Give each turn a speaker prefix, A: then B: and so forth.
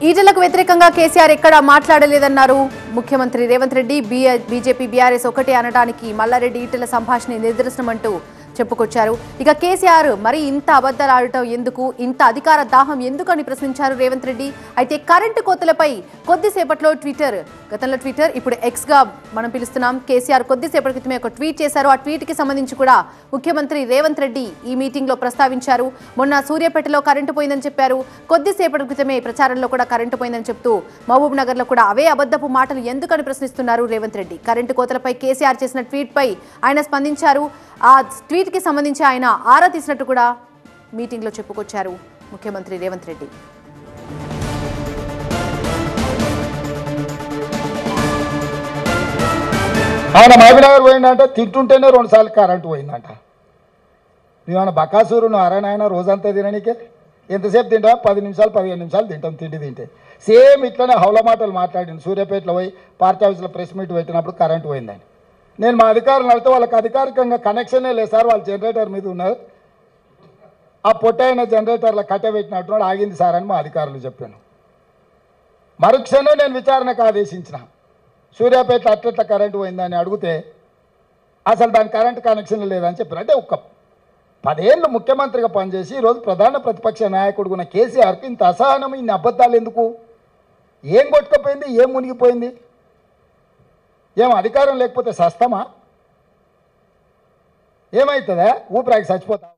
A: ఈటలకు వ్యతిరేకంగా కేసీఆర్ ఎక్కడా మాట్లాడలేదన్నారు ముఖ్యమంత్రి Revanth Reddy B- BJP BRS ఒకటే అనడానికి మల్లారెడ్డి ఈటల సంభాషణ నిదర్శనమంటూ చెప్పుకొచ్చారు ఇక కేసీఆర్ మరి ఇంత అబద్ధాలు ఆడటం ఎందుకు ఇంత అధికార దాహం ఎందుకు అని ప్రశ్నించారు రేవంత్ రెడ్డి అయితే కరెంటు కోతలపై కొద్దిసేపట్లో ట్విట్టర్ గతంలో ట్విట్టర్ ఇప్పుడు ఎక్స్ గా మనం పిలుస్తున్నాం కేసీఆర్ కొద్దిసేపటి క్రితమే ఒక ట్వీట్ చేశారు ఆ ట్వీట్ కి సంబంధించి కూడా ముఖ్యమంత్రి రేవంత్ రెడ్డి ఈ మీటింగ్ లో ప్రస్తావించారు మొన్న సూర్యాపేటలో కరెంటు పోయిందని చెప్పారు కొద్దిసేపటి క్రితమే ప్రచారంలో కూడా కరెంటు పోయిందని చెప్తూ మహబూబ్ నగర్ లో కూడా అవే అబద్ధపు మాటలు ఎందుకని ప్రశ్నిస్తున్నారు రేవంత్ రెడ్డి కరెంటు కోతలపై కేసీఆర్ చేసిన ట్వీట్ పై ఆయన స్పందించారు ఆ ట్వీట్ కి సంబంధించి ఆయన ఆరా తీసినట్టు కూడా మీటింగ్ లో చెప్పుకొచ్చారు ముఖ్యమంత్రి రేవంత్ రెడ్డి
B: ఆయన మహబీనగర్ పోయిందంట తింటుంటేనే రెండు సార్లు కరెంటు పోయిందంట నువ్వేమన్నా బకాసూరు నువ్వు అరణాయన రోజంతా తిననీకే ఎంతసేపు తింటా పది నిమిషాలు పదిహేను నిమిషాలు తింటాం తిండి తింటే సేమ్ ఇట్లనే హౌల మాటలు మాట్లాడింది సూర్యాపేటలో పోయి పార్టీ ఆఫీస్లో ప్రెస్ మీట్ పెట్టినప్పుడు కరెంటు పోయిందని నేను మా అధికారులు అడిగితే వాళ్ళకి అధికారికంగా కనెక్షనే లేదు సార్ వాళ్ళు జనరేటర్ మీద ఉన్నారు ఆ పొట్టైన జనరేటర్ల కట్టబెట్టినట్టు ఆగింది సార్ అని మా అధికారులు చెప్పాను మరుక్షణం నేను విచారణకు ఆదేశించిన సూర్యాపేట అట్లట్ల కరెంటు పోయిందని అడిగితే అసలు దాని కరెంట్ కనెక్షన్ లేదని చెప్పారు అంటే ఒక్క పదేళ్ళు ముఖ్యమంత్రిగా పనిచేసి ఈరోజు ప్రధాన ప్రతిపక్ష నాయకుడు ఉన్న కేసీఆర్కి ఇంత అసహనం ఇన్ని అబద్ధాలు ఎందుకు ఏం కొట్టుకుపోయింది ఏం మునిగిపోయింది ఏం అధికారం లేకపోతే సస్తమా ఏమవుతుందా ఊపిరాకి చచ్చిపోతా